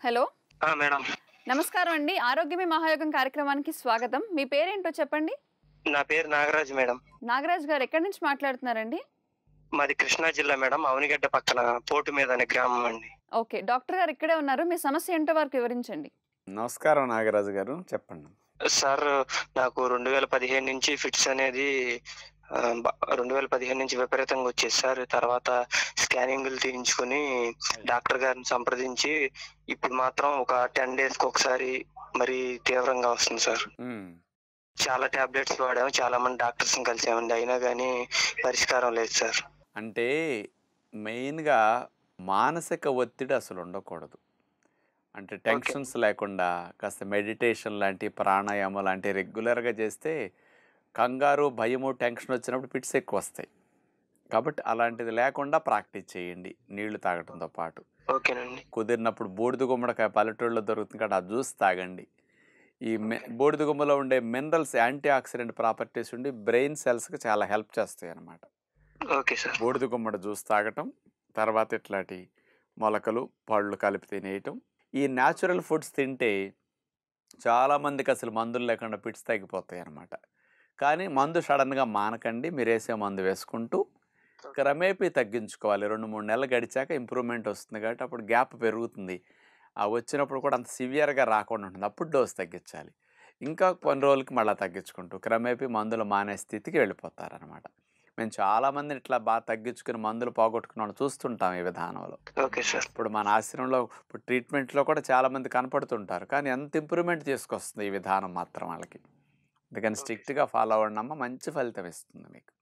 Hello ఆ, madam నమస్కారం అండి ఆరోగ్యమే మహాయోగం కార్యక్రమానికి స్వాగతం మీ పేరేంటో చెప్పండి నా పేరు నాగరాజు మేడం నాగరాజ్ గారు ఎక్కడి నుంచి మాట్లాడుతున్నారండి మాది కృష్ణా జిల్లా మేడం అవనిగడ్డ పక్కన పోటు మీద అనే గ్రామం అండి ఓకే డాక్టర్ గారు ఇక్కడే ఉన్నారు మీ సమస్య ఏంటో వారికి వివరించండి నమస్కారం నాగరాజు గారు చెప్పండి సార్ నాకు రెండు వేల పదిహేను నుంచి ఫిట్స్ అనేది ఆ, బ- రెండు వేల పదిహేను నుంచి విపరీతంగా వచ్చేది సార్ తర్వాత స్కానింగ్లు తీయించుకుని డాక్టర్ గారిని సంప్రదించి ఇప్పుడు మాత్రం ఒక టెన్ డేస్కి ఒకసారి మరి తీవ్రంగా వస్తుంది సార్ మ్మ్. చాలా టాబ్లెట్స్ వాడాము చాలా మంది డాక్టర్స్ కలిసామండి అయినా కానీ పరిష్కారం లేదు సార్ అంటే మెయిన్గా మానసిక ఒత్తిడి అసలు ఉండకూడదు అంటే టెన్షన్స్ లేకుండా కాస్త మెడిటేషన్ లాంటి ప్రాణాయామం లాంటి రెగ్యులర్గా చేస్తే కంగారు భయము టెన్షన్ వచ్చినప్పుడు పిట్స్ ఎక్కువ వస్తాయి కాబట్టి అలాంటిది లేకుండా ప్రాక్టీస్ చేయండి నీళ్లు తాగడంతో పాటు ఓకేనండి కుదిరినప్పుడు బూడిద గుమ్మడికాయ పల్లెటూళ్ళలో దొరుకుతుంది కాబట్టి ఆ జ్యూస్ తాగండి ఈ మె బూడిద గుమ్మలో ఉండే మినరల్స్ యాంటీ ఆక్సిడెంట్ ప్రాపర్టీస్ ఉండి బ్రెయిన్ సెల్స్కి చాలా హెల్ప్ చేస్తాయి అన్నమాట ఓకే సార్ బూడిద గుమ్మడి జ్యూస్ తాగటం తర్వాత ఇట్లాంటి మొలకలు పళ్ళు కలిపి తినేయటం ఈ న్యాచురల్ ఫుడ్స్ తింటే చాలామందికి అసలు మందులు లేకుండా పిట్స్ తగ్గిపోతాయి అన్నమాట కానీ మందు సడన్గా మానకండి మీరు వేసే మందు వేసుకుంటూ క్రమేపీ తగ్గించుకోవాలి రెండు మూడు నెలలు గడిచాక ఇంప్రూవ్మెంట్ వస్తుంది కాబట్టి అప్పుడు గ్యాప్ పెరుగుతుంది ఆ వచ్చినప్పుడు కూడా అంత సివియర్గా రాకుండా ఉంటుంది అప్పుడు డోస్ తగ్గించాలి ఇంకా కొన్ని రోజులకి మళ్ళీ తగ్గించుకుంటూ క్రమేపీ మందులు మానే స్థితికి వెళ్ళిపోతారనమాట మేము చాలామంది ఇట్లా బాగా తగ్గించుకుని మందులు పోగొట్టుకున్న వాళ్ళు చూస్తుంటాం ఈ విధానంలో ఓకే సార్ ఇప్పుడు మన ఆశ్రమంలో ఇప్పుడు ట్రీట్మెంట్లో కూడా చాలామంది కనపడుతుంటారు కానీ ఎంత ఇంప్రూవ్మెంట్ తీసుకొస్తుంది ఈ విధానం మాత్రం వాళ్ళకి అందుకని స్ట్రిక్ట్గా ఫాలో అవ్వండి అమ్మ మంచి ఫలితం ఇస్తుంది మీకు